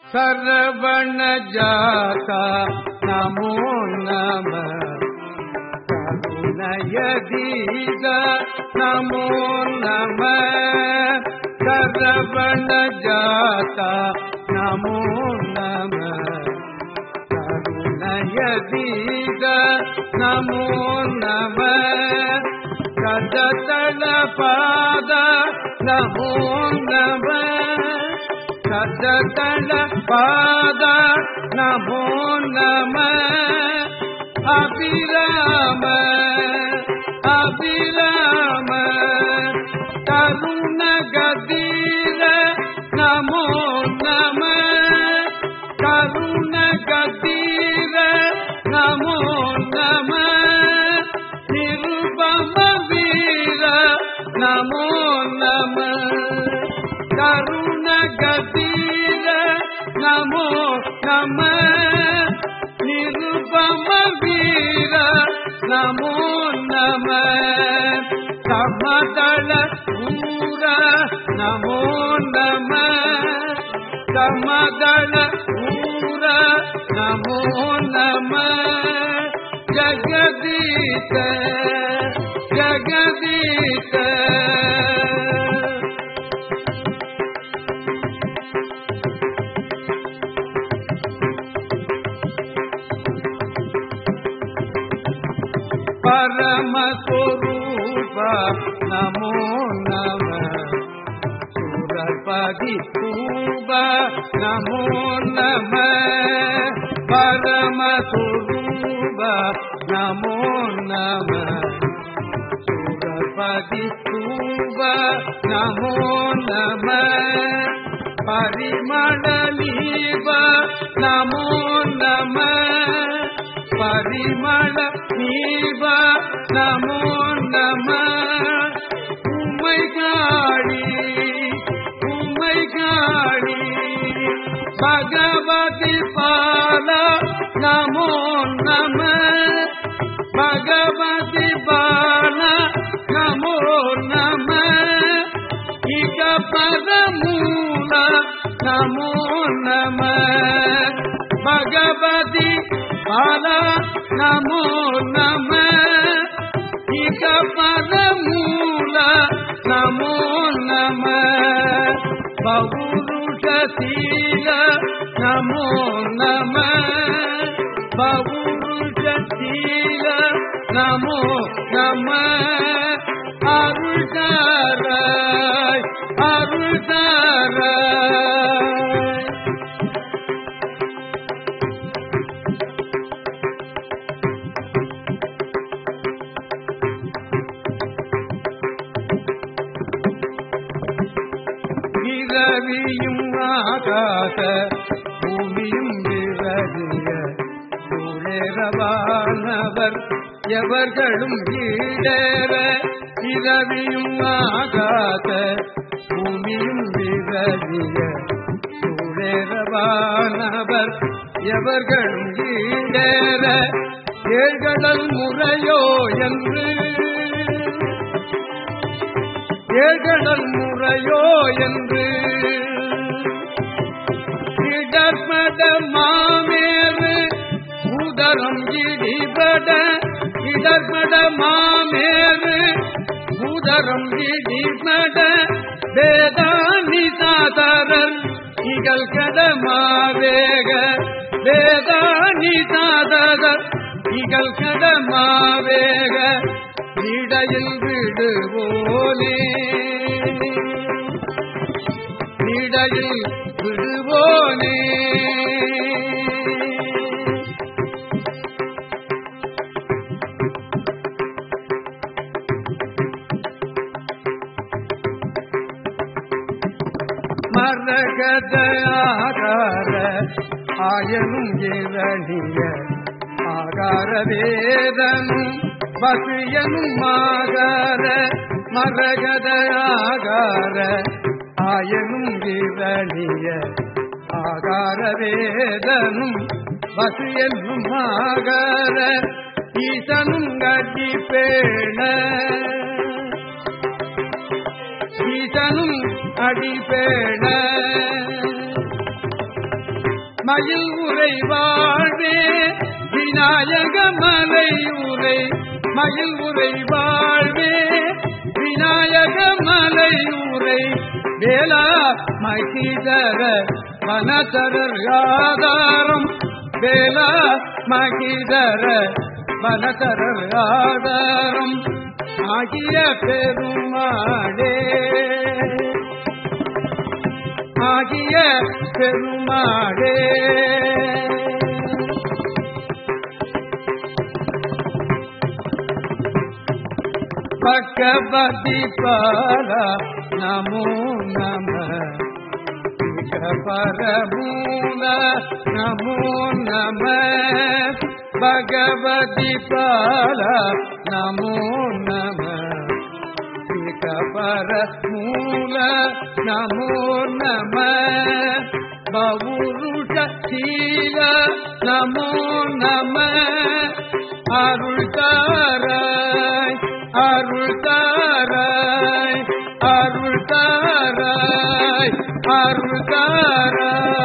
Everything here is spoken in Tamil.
சரவண ஜாதா நமோ நம கருணயதீத நமோ நம சரவண ஜாதா நமோ நம கருணயதீத நமோ நம கததள பாத நமோ நம கததள பாத நமோ நம அபிராம அபிராம கருண கதீர நமோ நம கருண கதீர நமோ நம நிருபம வீர நமோ நம கருண கதீர நமோ நம நிருபம வீர நமோ நம சமதள ஊர நமோ நம சமதள ஊர நமோ நம ஜகதீத ஜகதீத பரமஸ்வரூப நமோ நம சுரபதி தூப நமோ நம பரமஸ்வரூப நமோ நம சுரபதி தூப நமோ நம பரிமளலீப நமோ நம பரிமள நீவ நமோ நம உமை காளி உமை காளி பகவதி பால நமோ நம பகவதி பால நமோ நம இக பரமூல நமோ நம பகவதி பால நமோ நம இக பரமூல நமோ நம பௌருஷீல நமோ நம பௌருஷீல நமோ நம அருள்தாராய் அருள்தாராய் இரவியும் ஆகாத பூமியும் விரவிய சூழேரவானவர் எவர்களும் ஈடேற இரவியும் ஆகாத பூமியும் விரவிய சூழேரவானவர் எவர்களும் ஈடேற ஏழ்கடல் முறையோ என்று ஏழ்கடல் முறையோ என்று இடர்மட மாமேறு பூதரம் இடிபட இடர்மட மாமேறு பூதரம் இடிபட வேதானி சாதரர் இகழ் கடமாவேக வேதானி சாதரர் இகழ் கடமாவேக இடையில் விடுவோனே இடையில் விடுவோனே மரகத ஆகார ஆயனும் இரணிய ஆகார வேதனும் வசியனும் ஆகார மரகத ஆகார ஆயனும் இரணிய ஆகார வேதனும் வசியனும் ஆகார ஈசனும் கட்டி பேண ஈசனும் அடிபேண மயில் உரை வாழ்வே விநாயக மலை உரை மயில் உரை வாழ்வே விநாயக மலை உரை வேளா மகிதர வனதரர் ஆதாரம் வேளா மகிதர வனதரர் ஆதாரம் ஆகிய பெருமாளே ஆகிய பெருமாளே பகவதி பாலா நமோ நம பரமூல நமோ நம பகவதி பாலா நமோ நம பரமூல நமோ நம பவுருஷ சீல நமோ நம அருள் தாராய் அருள் தாராய் அருள் தாராய் அருள் தாராய்